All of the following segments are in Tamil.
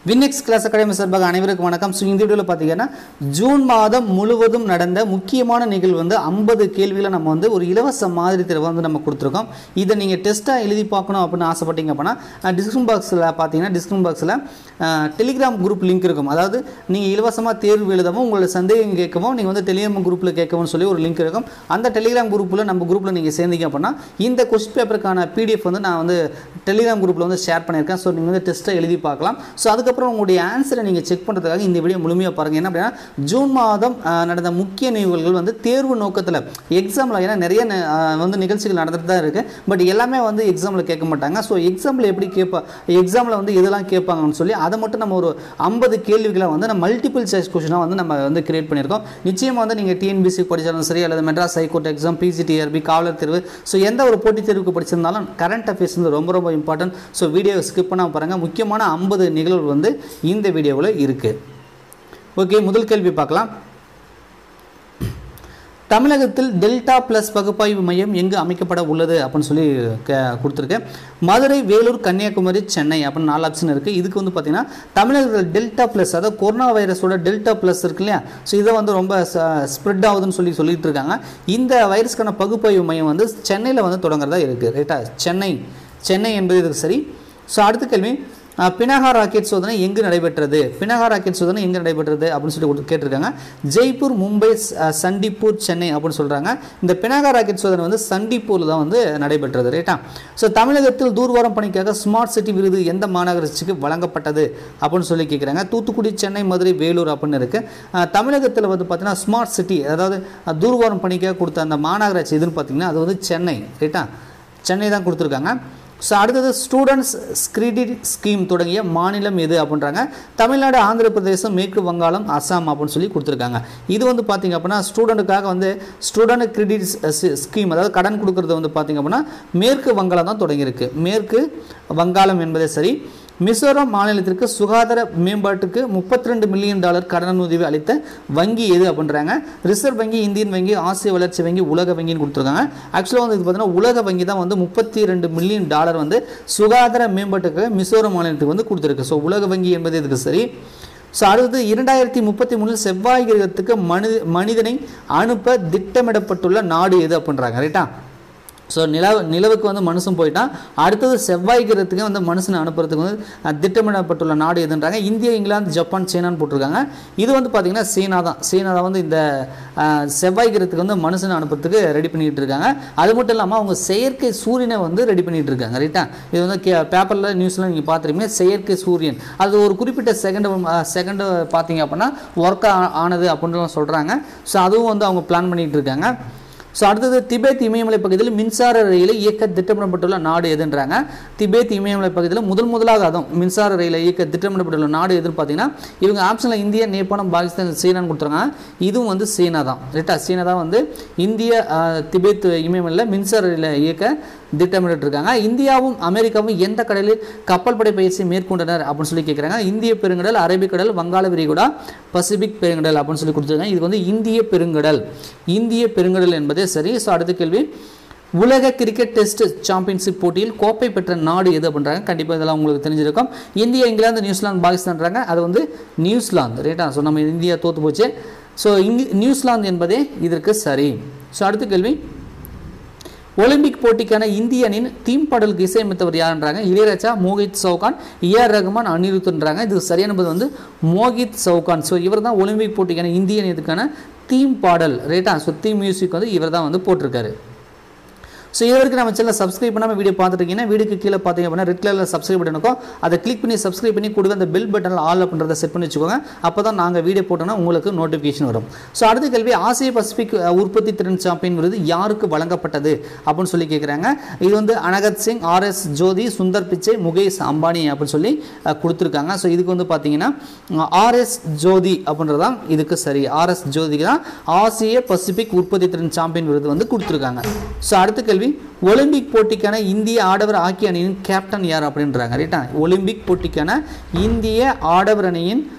வின்னெக்ஸ் கிளாஸ் அகாடமி சார்பாக அனைவருக்கும் வணக்கம் ஸோ இந்த வீடியோவில் பார்த்தீங்கன்னா ஜூன் மாதம் முழுவதும் நடந்த முக்கியமான நிகழ்வு வந்து ஐம்பது கேள்விகளை நம்ம வந்து ஒரு இலவச மாதிரி தேர்வு வந்து நம்ம கொடுத்துருக்கோம் இதை நீங்கள் டெஸ்ட்டாக எழுதி பார்க்கணும் அப்படின்னு ஆசைப்பட்டீங்க அப்படின்னா டிஸ்கிரிப்ஷன் பாக்ஸில் பார்த்தீங்கன்னா டிஸ்கிரிப்ஷன் பாக்ஸில் டெலிகிராம் குரூப் லிங்க் இருக்கும் அதாவது நீங்கள் இலவசமாக தேர்வு எழுதவும் உங்களோட சந்தேகம் கேட்கவும் நீங்கள் வந்து டெலிகிராம் குரூப்பில் கேட்கவும் சொல்லி ஒரு லிங்க் இருக்கும் அந்த டெலிகிராம் குரூப்பில் நம்ம குரூப்பில் நீங்கள் சேர்ந்தீங்க அப்படின்னா இந்த கொஸ்டின் பேப்பருக்கான பிடிஎஃப் வந்து நான் வந்து டெலிகிராம் குரூப்பில் வந்து ஷேர் பண்ணியிருக்கேன் ஸோ நீங்கள் வந்து டெஸ்ட்டை எழுதி பார்க்கலாம் ஸோ அதுக்கப்புறம் உங்களுடைய ஆன்சரை நீங்கள் செக் பண்ணுறதுக்காக இந்த வீடியோ முழுமையாக பாருங்கள் என்ன அப்படின்னா ஜூன் மாதம் ஆஹ், நடந்த முக்கிய நிகழ்வுகள் வந்து தேர்வு நோக்கத்தில் எக்ஸாமில் ஏன்னா நிறைய ந- ஆஹ், வந்து நிகழ்ச்சிகள் நடந்துட்டு தான் இருக்குது பட் எல்லாமே வந்து எக்ஸாமில் கேட்க மாட்டாங்க ஸோ எக்ஸாமில் எப்படி கேட்பா எக்ஸாமில் வந்து இதெல்லாம் கேட்பாங்கன்னு சொல்லி அதை மட்டும் நம்ம ஒரு ஐம்பது கேள்விகளை வந்து நம்ம மல்டிபிள் சாய்ஸ் கொஷினாக வந்து நம்ம வந்து கிரியேட் பண்ணியிருக்கோம் நிச்சயமாக வந்து நீங்கள் டிஎன்பிசி படித்தாலும் சரி அல்லது மெட்ராஸ் ஹைகோர்ட் எக்ஸாம் பிஜிடிஆர்பி காவலர் தேர்வு ஸோ எந்த ஒரு போட்டித் தேர்வுக்கு படிச்சிருந்தாலும் கரண்ட் அஃபேர்ஸ் வந்து ரொம்ப ரொம்ப இம்பார்ட்டன்ட் ஸோ வீடியோ ஸ்கிப் பண்ணாமல் பாருங்கள் முக்கியமான ஐம்பது நிகழ்வு வந்து இந்த வீடியோவில் இருக்குது ஓகே முதல் கேள்வி பார்க்கலாம் தமிழகத்தில் டெல்டா ப்ளஸ் பகுப்பாய்வு மையம் எங்கு அமைக்கப்பட உள்ளது அப்படின்னு சொல்லி க கொடுத்துருக்கேன் மதுரை வேலூர் கன்னியாகுமரி சென்னை அப்படின்னு நாலு ஆப்ஷன் இருக்குது இதுக்கு வந்து பார்த்தீங்கன்னா தமிழகத்தில் டெல்டா ப்ளஸ் அதாவது கொரோனா வைரஸோட டெல்டா ப்ளஸ் இருக்கு இல்லையா ஸோ இதை வந்து ரொம்ப ஸ்ப்ரெட் ஆகுதுன்னு சொல்லி சொல்லிட்டு இருக்காங்க இந்த வைரஸ்க்கான பகுப்பாய்வு மையம் வந்து சென்னையில் வந்து தொடங்குறதா இருக்குது ரைட்டா சென்னை சென்னை என்பது இதுக்கு சரி ஸோ அடுத்த கேள்வி அஹ், பினகா ராக்கெட் சோதனை எங்கு நடைபெற்றது பினகா ராக்கெட் சோதனை எங்கு நடைபெற்றது அப்படின்னு சொல்லி கொடுத்து- கேட்டிருக்காங்க ஜெய்ப்பூர் மும்பை அஹ், சண்டிப்பூர் சென்னை அப்படின்னு சொல்கிறாங்க இந்த பினகா ராக்கெட் சோதனை வந்து சண்டிப்பூரில் தான் வந்து நடைபெற்றது ரைட்டா ஸோ தமிழகத்தில் தூர்வாரம் பணிக்காக ஸ்மார்ட் சிட்டி விருது எந்த மாநகராட்சிக்கு வழங்கப்பட்டது அப்படின்னு சொல்லி கேட்குறாங்க தூத்துக்குடி சென்னை மதுரை வேலூர் அப்படின்னு இருக்குது தமிழகத்தில் வந்து பார்த்தீங்கன்னா ஸ்மார்ட் சிட்டி அதாவது அஹ், தூர்வாரம் பணிக்காக கொடுத்த அந்த மாநகராட்சி எதுன்னு பார்த்தீங்கன்னா அது வந்து சென்னை ரைட்டா சென்னை தான் கொடுத்துருக்காங்க ஸோ அடுத்தது ஸ்டூடெண்ட்ஸ் கிரெடிட் ஸ்கீம் தொடங்கிய மாநிலம் எது அப்படின்றாங்க தமிழ்நாடு ஆந்திர பிரதேசம் மேற்கு வங்காளம் அஸ்ஸாம் அப்படின்னு சொல்லி கொடுத்துருக்காங்க இது வந்து பார்த்தீங்க அப்படின்னா ஸ்டூடெண்ட்டுக்காக வந்து ஸ்டூடெண்ட் கிரெடிட் ஸ்கீம் அதாவது கடன் கொடுக்கறது வந்து பார்த்தீங்க அப்படின்னா மேற்கு வங்காளம் தான் தொடங்கியிருக்கு மேற்கு வங்காளம் என்பதே சரி மிசோரம் மாநிலத்திற்கு சுகாதார மேம்பாட்டுக்கு 32 மில்லியன் டாலர் கடனுதவி அளித்த வங்கி எது அப்படின்றாங்க ரிசர்வ் வங்கி இந்தியன் வங்கி ஆசிய வளர்ச்சி வங்கி உலக வங்கின்னு கொடுத்துருக்காங்க ஆக்சுவலாக வந்து இது பார்த்தீங்கன்னா உலக வங்கி தான் வந்து முப்பத்தி ரெண்டு மில்லியன் டாலர் வந்து சுகாதார மேம்பாட்டுக்காக மிசோரம் மாநிலத்துக்கு வந்து கொடுத்துருக்கு ஸோ உலக வங்கி என்பது இதுக்கு சரி ஸோ அடுத்தது இரண்டாயிரத்தி முப்பத்தி மூணில் செவ்வாய் கிரகத்துக்கு மனித மனிதனை அனுப்ப திட்டமிடப்பட்டுள்ள நாடு எது அப்படின்றாங்க ரைட்டா ஸோ நிலவு நிலவுக்கு வந்து மனுஷன் போயிட்டான் அடுத்தது செவ்வாய் கிரகத்துக்கு வந்து மனுஷனை அனுப்புறதுக்கு வந்து அஹ், திட்டமிடப்பட்டுள்ள நாடு எதுன்றாங்க இந்தியா இங்கிலாந்து ஜப்பான் சீனான்னு போட்டிருக்காங்க இது வந்து பார்த்திங்கன்னா சீனா தான் சீனா தான் வந்து இந்த அஹ், செவ்வாய் கிரகத்துக்கு வந்து மனுஷனை அனுப்புறதுக்கு ரெடி பண்ணிட்டு இருக்காங்க அது மட்டும் இல்லாமல் அவங்க செயற்கை சூரியனை வந்து ரெடி பண்ணிட்டு இருக்காங்க ரைட்டா இது வந்து கே பேப்பரில் நியூஸில் நீங்கள் பார்த்துருப்பீங்க செயற்கை சூரியன் அது ஒரு குறிப்பிட்ட செகண்ட் செகண்டு பார்த்தீங்க அப்படின்னா ஒர்க் ஆனது அப்படின்னு சொல்கிறாங்க ஸோ அதுவும் வந்து அவங்க பிளான் பண்ணிட்டு இருக்காங்க ஸோ அடுத்தது திபேத் இமயமலை பகுதியில் மின்சார ரயிலை இயக்க திட்டமிடப்பட்டுள்ள நாடு எதுன்றாங்க திபேத் இமயமலை பகுதியில் முதல் முதலாக அதுவும் மின்சார ரயிலை இயக்க திட்டமிடப்பட்டுள்ள நாடு எதுன்னு பார்த்தீங்கன்னா இவங்க ஆப்ஷனில் இந்தியா நேபாளம் பாகிஸ்தான் சீனான்னு கொடுத்துருக்காங்க இதுவும் வந்து சீனா தான் ரைட்டா சீனா தான் வந்து இந்திய அஹ், திபேத் இமயமலையில் மின்சார ரயிலை இயக்க திட்டமிட்டு இருக்காங்க இந்தியாவும் அமெரிக்காவும் எந்த கடலில் கப்பல் படை பயிற்சி மேற்கொண்டனர் அப்படின்னு சொல்லி கேட்குறாங்க இந்திய பெருங்கடல் அரபிக்கடல் வங்காள விரிகுடா பசிபிக் பெருங்கடல் அப்படின்னு சொல்லி கொடுத்துருக்காங்க இது வந்து இந்திய பெருங்கடல் இந்திய பெருங்கடல் என்பதே சரி ஸோ அடுத்த கேள்வி உலக கிரிக்கெட் டெஸ்ட் சாம்பியன்ஷிப் போட்டியில் கோப்பை பெற்ற நாடு எது அப்படின்றாங்க கண்டிப்பாக இதெல்லாம் உங்களுக்கு தெரிஞ்சிருக்கும் இந்தியா இங்கிலாந்து நியூசிலாந்து பாகிஸ்தான்றாங்க அது வந்து நியூசிலாந்து ரைட்டா ஸோ நம்ம இந்தியா தோற்று போச்சு ஸோ இங்கு நியூசிலாந்து என்பதே இதற்கு சரி ஸோ அடுத்த கேள்வி ஒலிம்பிக் போட்டிக்கான இந்திய அணியின் தீம் பாடலுக்கு இசையமைத்தவர் யாருன்றாங்க இளையராஜா மோகித் சவுகான் ஏஆர் ரகுமான் அனிருத்ன்றாங்க இது சரியானது வந்து மோகித் சவுகான் ஸோ இவர் தான் ஒலிம்பிக் போட்டிக்கான இந்திய அணியத்துக்கான தீம் பாடல் ரைட்டா ஸோ தீம் மியூசிக் வந்து இவர் தான் வந்து போட்டிருக்காரு ஸோ இது வரைக்கும் நம்ம சேனல் சப்ஸ்கிரைப் பண்ணாமல் வீடியோ பார்த்துட்டு இருக்கீங்கன்னா வீடியோக்கு கீழே பார்த்தீங்க அப்படின்னா ரெட் கலரில் சப்ஸ்கிரைப் பட்டன் இருக்கும் அதை கிளிக் பண்ணி சப்ஸ்கிரைப் பண்ணி கூடவே அந்த பெல் பட்டனில் ஆல் அப்படின்றத செட் பண்ணி வச்சுக்கோங்க அப்போ தான் நாங்கள் வீடியோ போட்டோன்னா உங்களுக்கு நோட்டிஃபிகேஷன் வரும் ஸோ அடுத்த கேள்வி ஆசிய பசிபிக் அஹ், உற்பத்தி திறன் சாம்பியன் விருது யாருக்கு வழங்கப்பட்டது அப்படின்னு சொல்லி கேட்குறாங்க இது வந்து அனகத் சிங் ஆர்எஸ் ஜோதி சுந்தர் பிச்சை முகேஷ் அம்பானி அப்படின்னு சொல்லி அஹ், கொடுத்துருக்காங்க ஸோ இதுக்கு வந்து பார்த்தீங்கன்னா ஆர்எஸ் ஜோதி அப்படின்றது தான் இதுக்கு சரி ஆர்எஸ் ஜோதிக்கு தான் ஆசிய பசிபிக் உற்பத்தி திறன் சாம்பியன் விருது வந்து கொடுத்துருக்காங்க ஸோ அடுத்த கேள்வி ஒலிம்பிக் போட்டிக்கான இந்திய ஆடவர் ஹாக்கி அணியின் கேப்டன் யார் அப்படின்றாங்க ரைட்டா ஒலிம்பிக் போட்டிக்கான இந்திய ஆடவர் அணியின்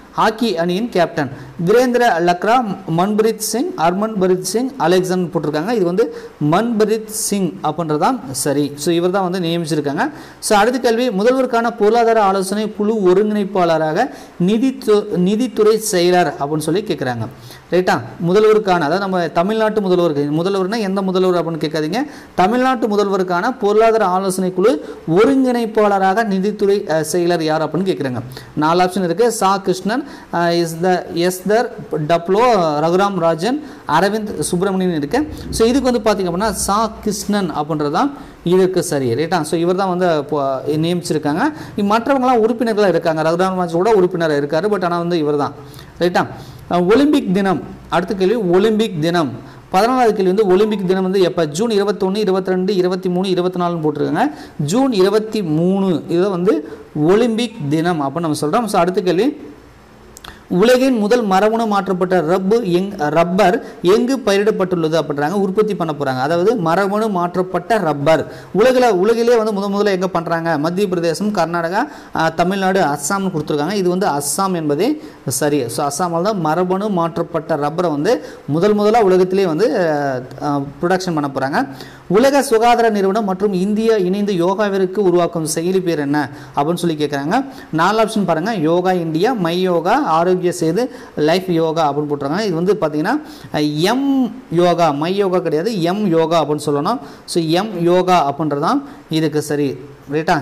ஹாக்கி அணியின் கேப்டன் வீரேந்திர லக்ரா மன்பிரீத் சிங் ஹர்மன்பரீத் சிங் அலெக்சாண்டர் போட்டிருக்காங்க இது வந்து மன்பிரீத் சிங் அப்படின்றதான் சரி ஸோ இவர் தான் வந்து நியமிச்சிருக்காங்க ஸோ அடுத்த கேள்வி முதல்வருக்கான பொருளாதார ஆலோசனை குழு ஒருங்கிணைப்பாளராக நிதித்து நிதித்துறை செயலர் அப்படின்னு சொல்லி கேட்குறாங்க ரைட்டா முதல்வருக்கான அதாவது நம்ம தமிழ்நாட்டு முதல்வருக்கு முதல்வர்னா எந்த முதல்வர் அப்படின்னு கேட்காதீங்க தமிழ்நாட்டு முதல்வருக்கான பொருளாதார ஆலோசனை குழு ஒருங்கிணைப்பாளராக நிதித்துறை அஹ், செயலர் யார் அப்படின்னு கேட்குறாங்க நாலு ஆப்ஷன் இருக்குது சா Krishnan is the Esther Duflo Raghuram Rajan Arvind Subramanian இருக்கு ஸோ இதுக்கு வந்து பார்த்திங்க அப்படின்னா சா கிருஷ்ணன் அப்படின்றதான் இதுக்கு சரி ரைட்டா ஸோ இவர் தான் வந்து இப்போ நியமிச்சிருக்காங்க மற்றவங்களாம் உறுப்பினர்களாக இருக்காங்க ரகுராம் ராஜ் கூட உறுப்பினர் இருக்கார் பட் ஆனால் வந்து இவர் தான் ரைட்டா அஹ், ஒலிம்பிக் தினம் அடுத்த கேள்வி ஒலிம்பிக் தினம் பதினாலாவது கேள்வி வந்து ஒலிம்பிக் தினம் வந்து எப்போ ஜூன் இருபத்தொன்று இருபத்தி ரெண்டு இருபத்தி மூணு இருபத்தி நாலுன்னு போட்டிருக்காங்க ஜூன் இருபத்தி மூணு இதை வந்து ஒலிம்பிக் தினம் அப்படின்னு நம்ம சொல்கிறோம் ஸோ அடுத்த கேள்வி உலகின் முதல் மரபணு மாற்றப்பட்ட ரப்பு எங் ரப்பர் எங்கு பயிரிடப்பட்டுள்ளது அப்படின்றாங்க உற்பத்தி பண்ண போகிறாங்க அதாவது மரபணு மாற்றப்பட்ட ரப்பர் உலகில் உலகிலே வந்து முத முதல்ல எங்கே பண்ணுறாங்க மத்திய பிரதேசம் கர்நாடகா ஆஹ், தமிழ்நாடு அஸ்ஸாம்னு கொடுத்துருக்காங்க இது வந்து அஸ்ஸாம் என்பதே சரி ஸோ அஸ்ஸாமில் தான் மரபணு மாற்றப்பட்ட ரப்பரை வந்து முதல் முதலாக உலகத்திலே வந்து ப்ரொடக்ஷன் பண்ண போகிறாங்க உலக சுகாதார நிறுவனம் மற்றும் இந்தியா இணைந்து யோகாவிற்கு உருவாக்கும் செயலி பேர் என்ன அப்படின்னு சொல்லி கேட்குறாங்க நாலு ஆப்ஷன் பாருங்கள் யோகா இந்தியா மை யோகா ஆரோக்கிய சேது லைஃப் யோகா அப்படின்னு போட்டுருக்காங்க இது வந்து பார்த்தீங்கன்னா எம் யோகா மை யோகா கிடையாது எம் யோகா அப்படின்னு சொல்லணும் ஸோ எம் யோகா அப்படின்றதான் இதுக்கு சரி ரைட்டா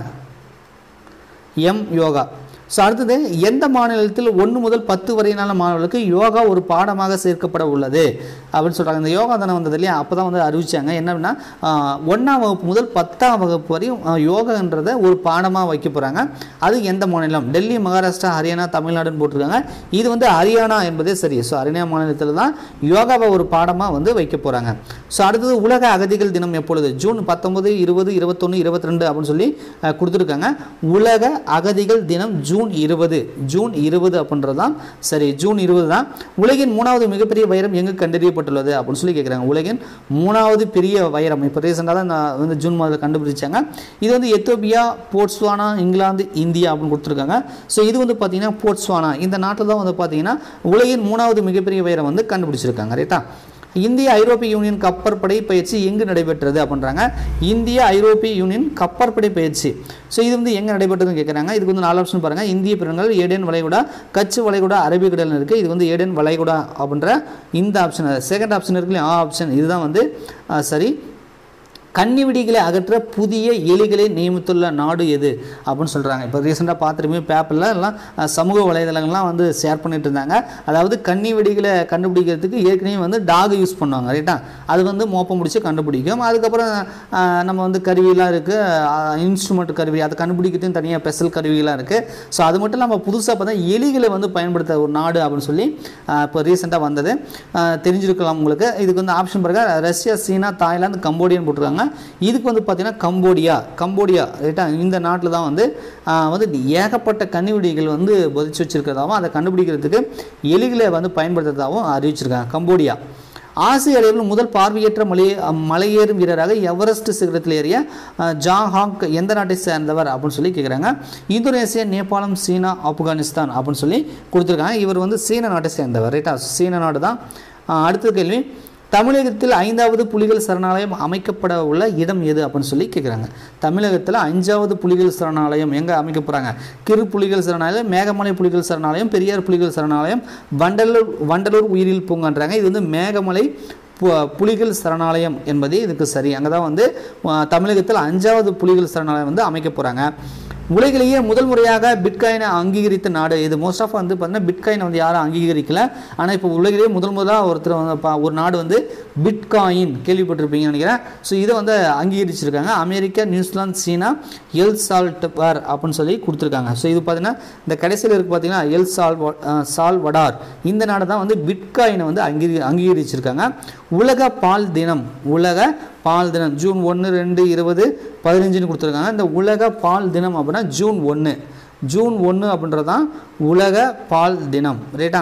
எம் யோகா ஸோ அடுத்தது எந்த மாநிலத்தில் ஒன்று முதல் பத்து வரையிலான மாணவர்களுக்கு யோகா ஒரு பாடமாக சேர்க்கப்பட உள்ளது அப்படின்னு சொல்கிறாங்க இந்த யோகா தானே வந்தது இல்லையா அப்போ தான் வந்து அறிவிச்சாங்க என்ன அப்படின்னா ஒன்றாம் வகுப்பு முதல் பத்தாம் வகுப்பு வரையும் ஆஹ், யோகான்றதை ஒரு பாடமாக வைக்க போகிறாங்க அது எந்த மாநிலம் டெல்லி மகாராஷ்டிரா ஹரியானா தமிழ்நாடுன்னு போட்டிருக்காங்க இது வந்து ஹரியானா என்பதே சரி ஸோ ஹரியானா மாநிலத்தில் தான் யோகாவை ஒரு பாடமாக வந்து வைக்க போகிறாங்க ஸோ அடுத்தது உலக அகதிகள் தினம் எப்பொழுது ஜூன் பத்தொன்பது இருபது இருபத்தொன்று இருபத்தி ரெண்டு அப்படின்னு சொல்லி அஹ், கொடுத்துருக்காங்க உலக அகதிகள் தினம் ஜூன் இருபது ஜூன் இருபது அப்படின்றது தான் சரி ஜூன் இருபது தான் உலகின் மூணாவது மிகப்பெரிய வைரம் எங்கு கண்டறியப்பட்டுள்ளது அப்படின்னு சொல்லி கேட்குறாங்க உலகின் மூணாவது பெரிய வைரம் இப்போ ரீசெண்டாக தான் நான் வந்து ஜூன் மாதத்தில் கண்டுபிடிச்சாங்க இது வந்து எத்தோப்பியா போட்ஸ்வானா இங்கிலாந்து இந்தியா அப்படின்னு கொடுத்துருக்காங்க ஸோ இது வந்து பார்த்தீங்கன்னா போட்ஸ்வானா இந்த நாட்டில் தான் வந்து பார்த்தீங்கன்னா உலகின் மூணாவது மிகப்பெரிய வைரம் வந்து கண்டுபிடிச்சிருக்காங்க ரைட்டா இந்திய ஐரோப்பிய யூனியன் கப்பற்படை பயிற்சி எங்கு நடைபெற்றது அப்படின்றாங்க இந்திய ஐரோப்பிய யூனியன் கப்பற்படை பயிற்சி ஸோ இது வந்து எங்கே நடைபெற்றதுன்னு கேட்குறாங்க இதுக்கு வந்து நாலு ஆப்ஷன் பாருங்கள் இந்திய பெருங்கல் ஏடென் வளைகுடா கட்சி வளைகுடா அரபிக்கடல் இருக்குது இது வந்து ஏடென் வளைகுடா அப்படின்ற இந்த ஆப்ஷன் செகண்ட் ஆப்ஷன் இருக்கு இல்லையா ஆ ஆப்ஷன் இதுதான் வந்து ஆ, சரி கன்னிவெடிகளை அகற்ற புதிய எலிகளை நியமித்துள்ள நாடு எது அப்படின்னு சொல்கிறாங்க இப்போ ரீசெண்டாக பார்த்துருமே பேப்பரில் எல்லாம் அஹ், சமூக வலைதளங்கள்லாம் வந்து ஷேர் பண்ணிட்டு இருந்தாங்க அதாவது கன்னிவெடிகளை கண்டுபிடிக்கிறதுக்கு ஏற்கனவே வந்து டாக் யூஸ் பண்ணுவாங்க ரைட்டா அது வந்து மோப்பம் முடிச்சு கண்டுபிடிக்கும் அதுக்கப்புறம் அஹ், நம்ம வந்து கருவிலாம் இருக்குது இன்ஸ்ட்ருமெண்ட் கருவி அதை கண்டுபிடிக்கிறதுக்கு தனியாக ஸ்பெஷல் கருவிலாம் இருக்குது ஸோ அது மட்டும் இல்லாமல் புதுசாக பார்த்தா எலிகளை வந்து பயன்படுத்த ஒரு நாடு அப்படின்னு சொல்லி அஹ், இப்போ ரீசெண்டாக வந்தது அஹ், தெரிஞ்சிருக்கலாம் உங்களுக்கு இதுக்கு வந்து ஆப்ஷன் பாருங்க ரஷ்யா சீனா தாய்லாந்து கம்போடியன் போட்டிருக்காங்க இதுக்கு வந்து பார்த்தீங்கன்னா கம்போடியா கம்போடியா ரைட்டா இந்த நாட்டில் தான் வந்து ஆஹ், வந்து ஏகப்பட்ட கன்னிவெடிகள் வந்து புதைச்சி வச்சிருக்கிறதாகவும் அதை கண்டுபிடிக்கிறதுக்கு எலிகளை வந்து பயன்படுத்துறதாகவும் அறிவிச்சிருக்காங்க கம்போடியா ஆசிய அளவில் முதல் பார்வையற்ற மலை மலையேறும் வீரராக எவரெஸ்ட் சிகரத்தில் ஏறிய அஹ், ஜா ஹாங் எந்த நாட்டை சேர்ந்தவர் அப்படின்னு சொல்லி கேட்குறாங்க இந்தோனேசியா நேபாளம் சீனா ஆப்கானிஸ்தான் அப்படின்னு சொல்லி கொடுத்துருக்காங்க இவர் வந்து சீன நாட்டை சேர்ந்தவர் ரைட்டா சீன நாடு தான் அஹ், அடுத்த கேள்வி தமிழகத்தில் ஐந்தாவது புலிகள் சரணாலயம் அமைக்கப்பட உள்ள இடம் எது அப்படின்னு சொல்லி கேட்குறாங்க தமிழகத்தில் அஞ்சாவது புலிகள் சரணாலயம் எங்கே அமைக்க போகிறாங்க கிரு புலிகள் சரணாலயம் மேகமலை புலிகள் சரணாலயம் பெரியார் புலிகள் சரணாலயம் வண்டலூர் வண்டலூர் உயிரியல் பூங்கான்றாங்க இது வந்து மேகமலை பு- புலிகள் சரணாலயம் என்பதே இதுக்கு சரி அங்கே தான் வந்து அஹ், தமிழகத்தில் அஞ்சாவது புலிகள் சரணாலயம் வந்து அமைக்க போகிறாங்க உலகிலேயே முதல் முறையாக பிட்காயினை அங்கீகரித்த நாடு இது மோஸ்ட் ஆஃப் வந்து பார்த்தீங்கன்னா பிட்காயினை வந்து யாரும் அங்கீகரிக்கல ஆனால் இப்போ உலகிலேயே முதல் முதலாக ஒருத்தர் வந்து பா- ஒரு நாடு வந்து பிட்காயின் கேள்விப்பட்டிருப்பீங்கன்னு நினைக்கிறேன் ஸோ இதை வந்து அங்கீகரிச்சிருக்காங்க America New Zealand China El Salvador அப்படின்னு சொல்லி கொடுத்துருக்காங்க ஸோ இது பார்த்தீங்கன்னா இந்த கடைசியில் இருக்கு பார்த்தீங்கன்னா எல் சால் சால்வடார் இந்த நாடு தான் வந்து பிட்காயினை வந்து அங்கீகரி அங்கீகரிச்சிருக்காங்க உலக பால் தினம் உலக பால் தினம் ஜூன் ஒன்று ரெண்டு இருபது பதினஞ்சுன்னு கொடுத்துருக்காங்க இந்த உலக பால் தினம் அப்படின்னா ஜூன் ஒன்று ஜூன் ஒன்று அப்படின்றது தான் உலக பால் தினம் ரைட்டா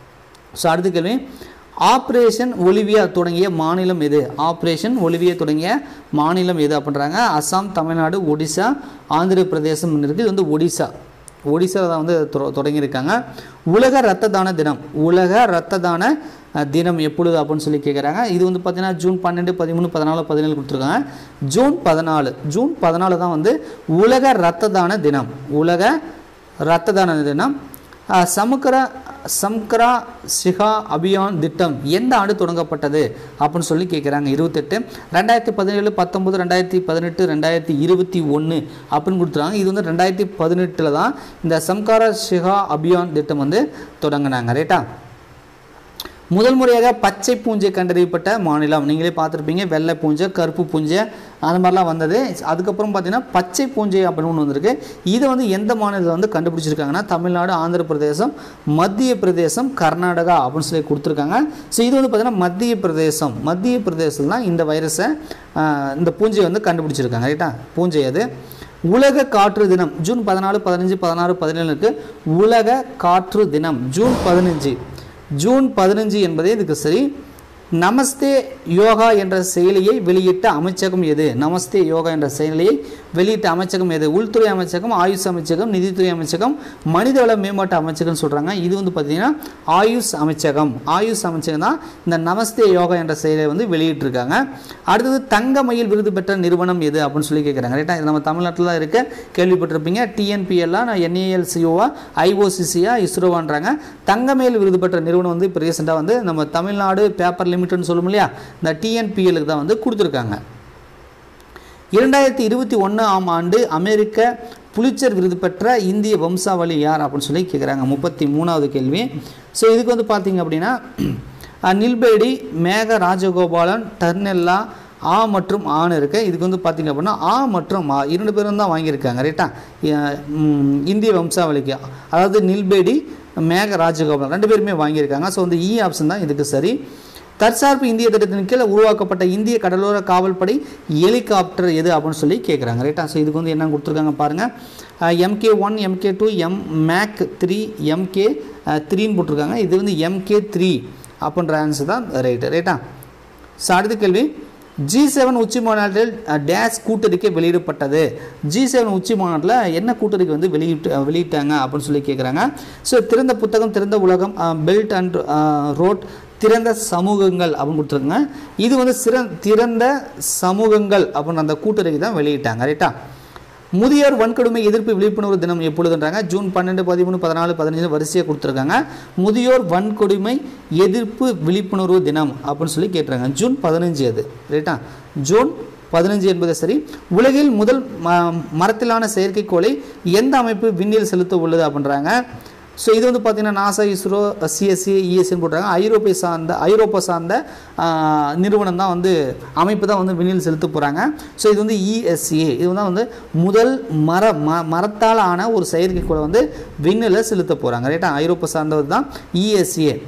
ஸோ அடுத்த கேள்வி ஆப்ரேஷன் ஒலிவியா தொடங்கிய மாநிலம் எது ஆப்ரேஷன் ஒலிவியா தொடங்கிய மாநிலம் எது அப்படின்றாங்க அஸ்ஸாம் தமிழ்நாடு ஒடிசா ஆந்திர பிரதேசம் இருக்குது இது வந்து ஒடிசா ஒடிசாவில் தான் வந்து தொ- தொடங்கியிருக்காங்க உலக ரத்த தான தினம் உலக ரத்த தான அஹ், தினம் எப்பொழுது அப்படின்னு சொல்லி கேட்குறாங்க இது வந்து பார்த்தீங்கன்னா ஜூன் பன்னெண்டு பதிமூணு பதினாலு பதினேழு கொடுத்துருக்காங்க ஜூன் பதினாலு ஜூன் பதினாலு தான் வந்து உலக ரத்த தான தினம் உலக ரத்த தான தினம் அஹ், சமுக்கர சம்கரா சிகா அபியான் திட்டம் எந்த ஆண்டு தொடங்கப்பட்டது அப்படின்னு சொல்லி கேட்குறாங்க இருபத்தெட்டு ரெண்டாயிரத்தி பதினேழு பத்தொம்பது ரெண்டாயிரத்தி பதினெட்டு ரெண்டாயிரத்தி இருபத்தி ஒன்று அப்படின்னு கொடுத்துருக்காங்க இது வந்து ரெண்டாயிரத்தி பதினெட்டில் தான் இந்த சம்காரா சிகா அபியான் திட்டம் வந்து தொடங்கினாங்க ரைட்டா முதல் முறையாக பச்சை பூஞ்சை கண்டறியப்பட்ட மாநிலம் நீங்களே பார்த்துருப்பீங்க வெள்ளை பூஞ்சை கருப்பு பூஞ்சை அந்த மாதிரிலாம் வந்தது அதுக்கப்புறம் பார்த்தீங்கன்னா பச்சை பூஞ்சை அப்படின்னு ஒன்று வந்திருக்கு இதை வந்து எந்த மாநிலத்தில் வந்து கண்டுபிடிச்சிருக்காங்கன்னா தமிழ்நாடு ஆந்திர பிரதேசம் மத்திய பிரதேசம் கர்நாடகா அப்படின்னு சொல்லி கொடுத்துருக்காங்க ஸோ இது வந்து பார்த்தீங்கன்னா மத்திய பிரதேசம் மத்திய பிரதேசத்தில் தான் இந்த வைரஸை ஆஹ், இந்த பூஞ்சையை வந்து கண்டுபிடிச்சிருக்காங்க ரைட்டா பூஞ்சை அது உலக காற்று தினம் ஜூன் பதினாலு பதினஞ்சு பதினாறு பதினேழுக்கு உலக காற்று தினம் ஜூன் பதினஞ்சு ஜூன் பதினஞ்சு என்பதே இதுக்கு சரி நமஸ்தே யோகா என்ற செயலியை வெளியிட்ட அமைச்சகம் எது நமஸ்தே யோகா என்ற செயலியை வெளியிட்ட அமைச்சகம் எது உள்துறை அமைச்சகம் ஆயுஷ் அமைச்சகம் நிதித்துறை அமைச்சகம் மனிதவள மேம்பாட்டு அமைச்சகம் சொல்கிறாங்க இது வந்து பார்த்திங்கன்னா ஆயுஷ் அமைச்சகம் ஆயுஷ் அமைச்சகம் தான் இந்த நமஸ்தே யோகா என்ற செயலை வந்து வெளியிட்டிருக்காங்க அடுத்தது தங்கமயில் விருது பெற்ற நிறுவனம் எது அப்படின்னு சொல்லி கேட்குறாங்க ரைட்டா இது நம்ம தமிழ்நாட்டில் தான் இருக்க கேள்விப்பட்டிருப்பீங்க டிஎன்பிஎல்லாம் என்ஏஎல்சிஓவா ஐஓசிசியா இஸ்ரோவான்றாங்க தங்கமயில் விருது பெற்ற நிறுவனம் வந்து இப்போ ரீசெண்டாக வந்து நம்ம தமிழ்நாடு பேப்பர் லிமிட்னு சொல்லும் இல்லையா இந்த டிஎன்பிஎலுக்கு தான் வந்து கொடுத்துருக்காங்க இரண்டாயிரத்தி இருபத்தி ஒன்றாம் ஆண்டு அமெரிக்க புலிச்சர் விருது பெற்ற இந்திய வம்சாவளி யார் அப்படின்னு சொல்லி கேட்குறாங்க முப்பத்தி மூணாவது கேள்வி ஸோ இதுக்கு வந்து பார்த்தீங்க அப்படின்னா அஹ், நில்பேடி மேக ராஜகோபாலன் டர்னெல்லா ஆ மற்றும் ஆன்னு இருக்கு இதுக்கு வந்து பார்த்தீங்க அப்படின்னா ஆ மற்றும் ஆ இரண்டு பேரும் தான் வாங்கியிருக்காங்க ரைட்டா அஹ், ம், இந்திய வம்சாவளிக்கு அதாவது நில்பேடி மேக ராஜகோபாலன் ரெண்டு பேருமே வாங்கியிருக்காங்க ஸோ வந்து இ ஆப்ஷன் தான் இதுக்கு சரி தற்சார்பு இந்திய திட்டத்தின் கீழ் உருவாக்கப்பட்ட இந்திய கடலோர காவல்படை ஹெலிகாப்டர் எது அப்படின்னு சொல்லி கேட்குறாங்க ரைட்டா ஸோ இதுக்கு வந்து என்ன கொடுத்துருக்காங்க பாருங்கள் MK one MK two M mac three MK த்ரீன்னு போட்டிருக்காங்க இது வந்து எம்கே த்ரீ அப்படின்ற ஆன்சர் தான் ரைட்டு ரைட்டா ஸோ அடுத்த கேள்வி ஜி செவன் உச்சி மாநாட்டில் டேஷ் கூட்டறிக்கை வெளியிடப்பட்டது ஜி செவன் உச்சி மாநாட்டில் என்ன கூட்டறிக்கை வந்து வெளியிட்டு அஹ், வெளியிட்டாங்க அப்படின்னு சொல்லி கேட்குறாங்க ஸோ திறந்த புத்தகம் திறந்த உலகம் பெல்ட் அண்ட் ரோட் திறந்த சமூகங்கள் அப்படின்னு கொடுத்துருங்க இது வந்து சிற திறந்த சமூகங்கள் அப்படின்னு அந்த கூட்டறிக்கை தான் வெளியிட்டாங்க ரைட்டா முதியோர் வன்கொடுமை எதிர்ப்பு விழிப்புணர்வு தினம் எப்பொழுதுன்றாங்க ஜூன் பன்னெண்டு பதிமூணு பதினாலு பதினஞ்சு வரிசையாக கொடுத்துருக்காங்க முதியோர் வன்கொடுமை எதிர்ப்பு விழிப்புணர்வு தினம் அப்படின்னு சொல்லி கேட்டுறாங்க ஜூன் பதினஞ்சு அது ரைட்டா ஜூன் பதினஞ்சு என்பது சரி உலகில் முதல் ம- மரத்திலான செயற்கைக்கோளை எந்த அமைப்பு விண்ணில் செலுத்த உள்ளது அப்படின்றாங்க ஸோ இது வந்து பார்த்தீங்கன்னா நாசா இஸ்ரோ சிஎஸ்சி இஎஸ்சின்னு போட்டாங்க ஐரோப்பிய சார்ந்த ஐரோப்பா சார்ந்த ஆஹ், நிறுவனம் தான் வந்து அமைப்பு தான் வந்து விண்ணில் செலுத்த போகிறாங்க ஸோ இது வந்து இஎஸ்சிஏ இது தான் வந்து முதல் மர ம மரத்தால் ஆன ஒரு செயற்கைக்கோளை வந்து விண்ணில் செலுத்த போகிறாங்க ரைட்டா ஐரோப்பா சார்ந்தது தான் இஎஸ்சிஏ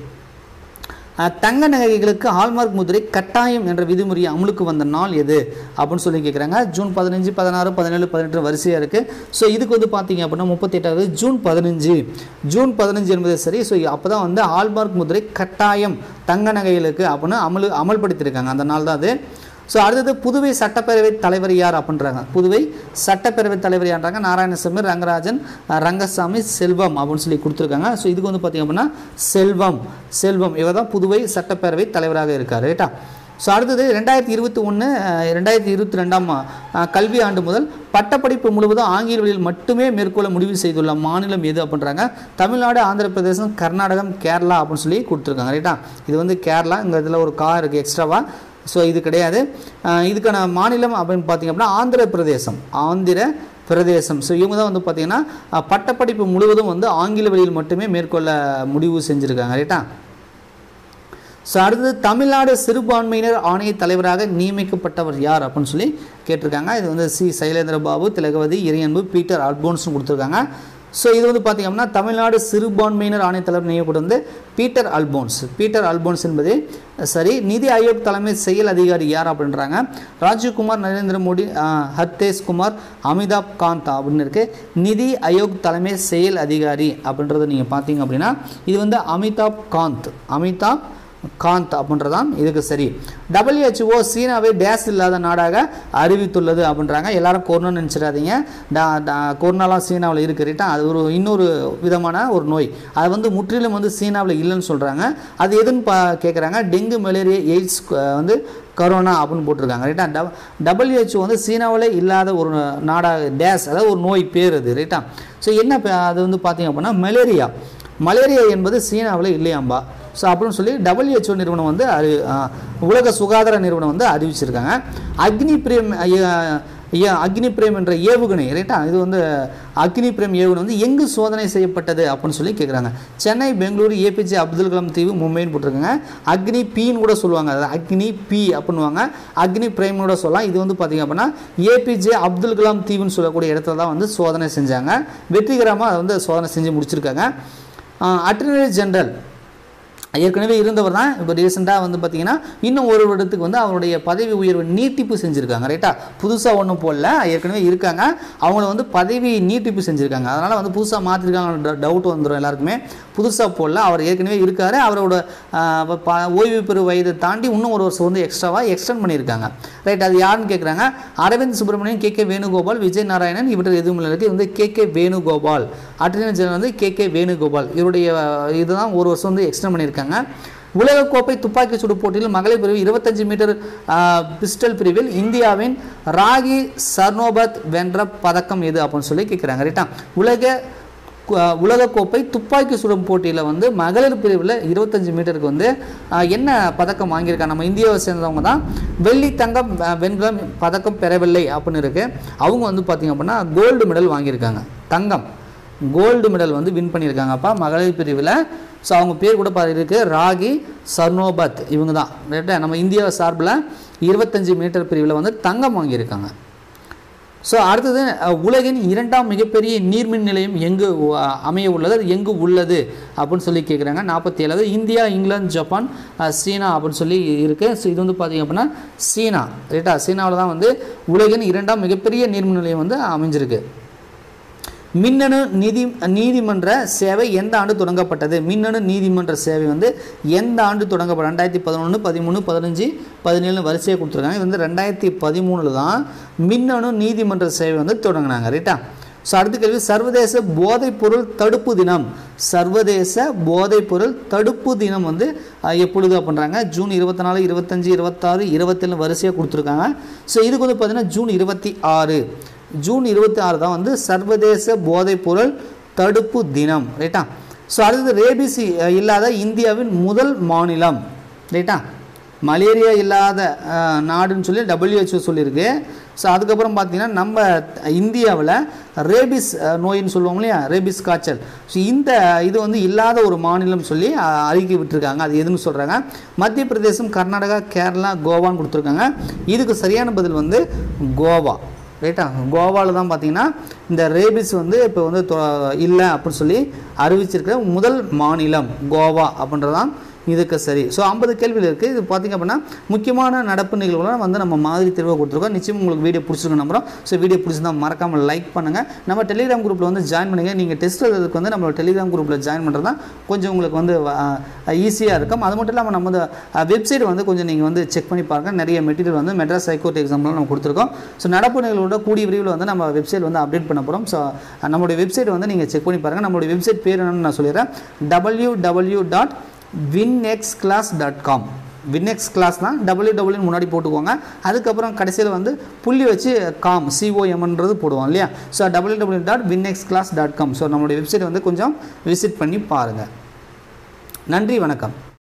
அஹ், தங்க நகைகளுக்கு ஹால்மார்க் முதிரை கட்டாயம் என்ற விதிமுறை அமலுக்கு வந்த நாள் எது அப்படின்னு சொல்லி கேட்குறாங்க ஜூன் பதினஞ்சு பதினாறு பதினேழு பதினெட்டு வரிசையாக இருக்குது ஸோ இதுக்கு வந்து பார்த்தீங்க அப்படின்னா முப்பத்தெட்டாவது ஜூன் பதினஞ்சு ஜூன் பதினஞ்சு என்பது சரி ஸோ அப்போ தான் வந்து ஹால்மார்க் முதிரை கட்டாயம் தங்க நகைகளுக்கு அப்படின்னு அமல் அமல்படுத்தியிருக்காங்க அந்த நாள் தான் அது ஸோ அடுத்தது புதுவை சட்டப்பேரவை தலைவர் யார் அப்படின்றாங்க புதுவை சட்டப்பேரவை தலைவர் யார்ன்றாங்க நாராயணசாமி ரங்கராஜன் அஹ், ரங்கசாமி செல்வம் அப்படின்னு சொல்லி கொடுத்துருக்காங்க ஸோ இதுக்கு வந்து பார்த்தீங்க அப்படின்னா செல்வம் செல்வம் இவர் தான் புதுவை சட்டப்பேரவை தலைவராக இருக்கார் ரைட்டா ஸோ அடுத்தது ரெண்டாயிரத்தி இருபத்தி ஒன்று ரெண்டாயிரத்தி இருபத்தி ரெண்டாம் அஹ், கல்வி ஆண்டு முதல் பட்டப்படிப்பு முழுவதும் ஆங்கில வழியில் மட்டுமே மேற்கொள்ள முடிவு செய்துள்ள மாநிலம் எது அப்படின்றாங்க தமிழ்நாடு ஆந்திர பிரதேசம் கர்நாடகம் கேரளா அப்படின்னு சொல்லி கொடுத்துருக்காங்க ரைட்டா இது வந்து கேரளா இங்கே இதில் ஒரு கா இருக்குது எக்ஸ்ட்ராவாக ஸோ இது கிடையாது அஹ் இதுக்கான மாநிலம் அப்படின்னு பார்த்தீங்க அப்படின்னா ஆந்திர பிரதேசம் ஆந்திர பிரதேசம் ஸோ இவங்க தான் வந்து பார்த்தீங்கன்னா அஹ், பட்டப்படிப்பு முழுவதும் வந்து ஆங்கில வழியில் மட்டுமே மேற்கொள்ள முடிவு செஞ்சுருக்காங்க ரைட்டா ஸோ அடுத்தது தமிழ்நாடு சிறுபான்மையினர் ஆணைய தலைவராக நியமிக்கப்பட்டவர் யார் அப்படின்னு சொல்லி கேட்டிருக்காங்க இது வந்து சி சைலேந்திர பாபு திலகவதி இறையன்பு பீட்டர் அல்போன்ஸ்னு கொடுத்துருக்காங்க ஸோ இது வந்து பார்த்திங்க அப்படின்னா தமிழ்நாடு சிறுபான்மையினர் ஆணைய தலைவர் நியமிக்கப்பட்டு வந்து பீட்டர் அல்போன்ஸ் பீட்டர் அல்போன்ஸ் என்பது சரி நிதி ஆயோக் தலைமை செயல் அதிகாரி யார் அப்படின்றாங்க ராஜீவ்குமார் நரேந்திர மோடி ஆஹ், ஹர்தேஷ் குமார் அமிதாப் காந்த் அப்படின்னு இருக்கு நிதி ஆயோக் தலைமை செயல் அதிகாரி அப்படின்றத நீங்கள் பார்த்தீங்க அப்படின்னா இது வந்து அமிதாப் காந்த் அமிதாப் காந்த் அப்படின்றதான் இதுக்கு சரி டபிள்யூஹெச்ஓ சீனாவை டேஸ் இல்லாத நாடாக அறிவித்துள்ளது அப்படின்றாங்க எல்லாரும் கொரோனா நினச்சிடாதீங்க கொரோனாலாம் சீனாவில் இருக்கு ரைட்டா அது ஒரு இன்னொரு விதமான ஒரு நோய் அது வந்து முற்றிலும் வந்து சீனாவில் இல்லைன்னு சொல்கிறாங்க அது எதுன்னு பா கேட்குறாங்க டெங்கு மலேரியா எய்ட்ஸ் அஹ், வந்து கரோனா அப்படின்னு போட்டிருக்காங்க ரைட்டா டப டபிள்யூஹெச்ஓ வந்து சீனாவில் இல்லாத ஒரு நாடாக டேஸ் அதாவது ஒரு நோய் பேர் அது ரைட்டா ஸோ என்ன ப- அது வந்து பார்த்தீங்க அப்படின்னா மலேரியா மலேரியா என்பது சீனாவில் இல்லையாம்பா ஸோ அப்படின்னு சொல்லி டபிள்யூஹெச்ஓ நிறுவனம் வந்து அறி ஆ, உலக சுகாதார நிறுவனம் வந்து அறிவிச்சிருக்காங்க அக்னி பிரேம் அக்னி பிரேம் என்ற ஏவுகணை ரைட்டா இது வந்து அக்னி பிரேம் ஏவுகணை வந்து எங்கு சோதனை செய்யப்பட்டது அப்படின்னு சொல்லி கேட்குறாங்க சென்னை பெங்களூரு ஏபிஜே அப்துல் கலாம் தீவு மும்பைன்னு போட்டிருக்காங்க அக்னி பீன்னு கூட சொல்லுவாங்க அதாவது அக்னி பி அப்படின்னுவாங்க அக்னி பிரேம்னு கூட சொல்லலாம் இது வந்து பார்த்தீங்க அப்படின்னா ஏபிஜே அப்துல் கலாம் தீவுன்னு சொல்லக்கூடிய இடத்துல தான் வந்து சோதனை செஞ்சாங்க வெற்றிகரமாக அதை வந்து சோதனை செஞ்சு முடிச்சிருக்காங்க அட்டர்னரி ஜெனரல் ஏற்கனவே இருந்தவர் தான் இப்போ ரீசெண்டாக வந்து பார்த்தீங்கன்னா இன்னும் ஒரு வருடத்துக்கு வந்து அவருடைய பதவி உயர்வு நீட்டிப்பு செஞ்சுருக்காங்க ரைட்டா புதுசாக ஒன்றும் போடல ஏற்கனவே இருக்காங்க அவங்கள வந்து பதவி நீட்டிப்பு செஞ்சுருக்காங்க அதனால் வந்து புதுசாக மாற்றிருக்காங்க டவுட் வந்துடும் எல்லாருக்குமே புதுசாக போடல அவர் ஏற்கனவே இருக்கார் அவரோட ஆஹ், ப- ப- ஓய்வு பெறு வயதை தாண்டி இன்னும் ஒரு வருஷம் வந்து எக்ஸ்ட்ராவாக எக்ஸ்டெண்ட் பண்ணியிருக்காங்க ரைட் அது யாருன்னு கேட்குறாங்க அரவிந்த் சுப்பிரமணியன் கே கே வேணுகோபால் விஜய் நாராயணன் இவர்கள் எதுவும் இல்லை இருக்குது வந்து K K Venugopal attorney general வந்து கே கே வேணுகோபால் இவருடைய அஹ், இதுதான் ஒரு வருஷம் வந்து எக்ஸ்டெண்ட் பண்ணியிருக்காங்க உலகக்கோப்பை துப்பாக்கி சுடு போட்டியில் மகளிர் பிரிவு இருபத்தஞ்சு மீட்டர் ஆஹ், பிஸ்டல் பிரிவில் இந்தியாவின் ராகி சர்னோபத் வென்ற பதக்கம் எது அப்படின்னு சொல்லி கேட்குறாங்க ரைட்டா உலக கு- உலகக்கோப்பை துப்பாக்கி சுடும் போட்டியில் வந்து மகளிர் பிரிவில் இருபத்தஞ்சு மீட்டருக்கு வந்து ஆஹ், என்ன பதக்கம் வாங்கியிருக்காங்க நம்ம இந்தியாவை சேர்ந்தவங்க தான் வெள்ளி தங்கம் ஆஹ், வெண்கலம் பதக்கம் பெறவில்லை அப்படின்னு இருக்கு அவங்க வந்து பார்த்தீங்க அப்படின்னா கோல்டு மெடல் வாங்கியிருக்காங்க தங்கம் கோல்டு மெடல் வந்து வின் பண்ணியிருக்காங்கப்பா மகளிர் பிரிவில் ஸோ அவங்க பேர் கூட பாரு இருக்கு ராகி சர்னோபத் இவங்க தான் ரைட்டா நம்ம இந்தியா சார்பில் இருபத்தஞ்சு மீட்டர் பிரிவில் வந்து தங்கம் வாங்கியிருக்காங்க ஸோ அடுத்தது அஹ், உலகின் இரண்டாம் மிகப்பெரிய நீர்மின் நிலையம் எங்கு அஹ், அமைய உள்ளது அது எங்கு உள்ளது அப்படின்னு சொல்லி கேட்குறாங்க நாற்பத்தி ஏழாவது இந்தியா இங்கிலாந்து ஜப்பான் அஹ், சீனா அப்படின்னு சொல்லி இருக்குது ஸோ இது வந்து பார்த்தீங்க அப்படின்னா சீனா ரைட்டா சீனாவில் தான் வந்து உலகின் இரண்டாம் மிகப்பெரிய நீர்மின் நிலையம் வந்து அமைஞ்சிருக்கு மின்னணு நீதி நீதிமன்ற சேவை எந்த ஆண்டு தொடங்கப்பட்டது மின்னணு நீதிமன்ற சேவை வந்து எந்த ஆண்டு தொடங்கப்பட்ட ரெண்டாயிரத்தி பதினொன்று பதிமூணு பதினஞ்சு பதினேழு வரிசையை கொடுத்துருக்காங்க இது வந்து ரெண்டாயிரத்தி பதிமூணில் தான் மின்னணு நீதிமன்ற சேவை வந்து தொடங்கினாங்க ரைட்டா ஸோ அடுத்த கேள்வி சர்வதேச போதைப்பொருள் தடுப்பு தினம் சர்வதேச போதைப்பொருள் தடுப்பு தினம் வந்து அஹ், எப்பொழுது அப்படின்றாங்க ஜூன் இருபத்தி நாலு இருபத்தஞ்சு இருபத்தாறு இருபத்தேழு வரிசையாக கொடுத்துருக்காங்க ஸோ இதுக்கு வந்து பார்த்தீங்கன்னா ஜூன் இருபத்தி ஆறு ஜூன் இருபத்தி ஆறு தான் வந்து சர்வதேச போதைப்பொருள் தடுப்பு தினம் ரைட்டா ஸோ அடுத்தது ரேபிஸ் அஹ், இல்லாத இந்தியாவின் முதல் மாநிலம் ரைட்டா மலேரியா இல்லாத அஹ், நாடுன்னு சொல்லி WHO சொல்லியிருக்கு ஸோ அதுக்கப்புறம் பார்த்தீங்கன்னா நம்ம இந்தியாவில் ரேபிஸ் அஹ், நோயின்னு சொல்லுவோம் இல்லையா ரேபிஸ் காய்ச்சல் ஸோ இந்த இது வந்து இல்லாத ஒரு மாநிலம் சொல்லி அஹ், அறிக்கை விட்டுருக்காங்க அது எதுன்னு சொல்கிறாங்க மத்திய பிரதேசம் கர்நாடகா கேரளா கோவான்னு கொடுத்துருக்காங்க இதுக்கு சரியான பதில் வந்து கோவா ரைட்டா கோவாவில் தான் பார்த்தீங்கன்னா இந்த ரேபிஸ் வந்து இப்போ வந்து தொ- இல்லை அப்படின்னு சொல்லி அறிவிச்சிருக்கிற முதல் மாநிலம் கோவா அப்படின்றதான் இதுக்கு சரி ஸோ ஐம்பது கேள்விகள் இருக்குது இது பார்த்திங்க அப்படின்னா முக்கியமான நடப்பு நிகழ்வுலாம் வந்து நம்ம மாதிரி தேர்வாக கொடுத்துருக்கோம் நிச்சயம் உங்களுக்கு வீடியோ பிடிச்சிருக்க நம்புறோம் ஸோ வீடியோ பிடிச்சிருந்தா மறக்காமல் லைக் பண்ணுங்கள் நம்ம டெலிகிராம் குரூப்பில் வந்து ஜாயின் பண்ணுங்க நீங்கள் டெஸ்ட் எழுதுறதுக்கு வந்து நம்ம டெலிகிராம் குரூப்பில் ஜாயின் பண்ணுறது தான் கொஞ்சம் உங்களுக்கு வந்து ஈஸியாக இருக்கும் அது மட்டும் இல்லாமல் நம்ம வெப்சைட் வந்து கொஞ்சம் நீங்கள் வந்து செக் பண்ணி பாருங்கள் நிறைய மெட்டீரியல் வந்து மெட்ராஸ் ஹைகோர்ட் எக்ஸாம்லாம் நம்ம கொடுத்துருக்கோம் ஸோ நடப்பு நிகழ்வோட கூடிய விரைவில் வந்து நம்ம வெப்சைட் வந்து அப்டேட் பண்ண போகிறோம் ஸோ நம்மளுடைய வெப்சைட் வந்து நீங்கள் செக் பண்ணி பாருங்கள் நம்மளுடைய வெப்சைட் பேர் என்னன்னு நான் சொல்லிடுறேன் W W dot Winx class dot com Winx class தான் டபிள்யூ டபிள்யூ முன்னாடி போட்டுக்கோங்க அதுக்கப்புறம் கடைசியில் வந்து புள்ளி வச்சு காம் சிஓஎம்ன்றது போடுவோம் இல்லையா so W W dot Winx class dot com so நம்மளுடைய வெப்சைட் வந்து கொஞ்சம் விசிட் பண்ணி பாருங்கள் நன்றி வணக்கம்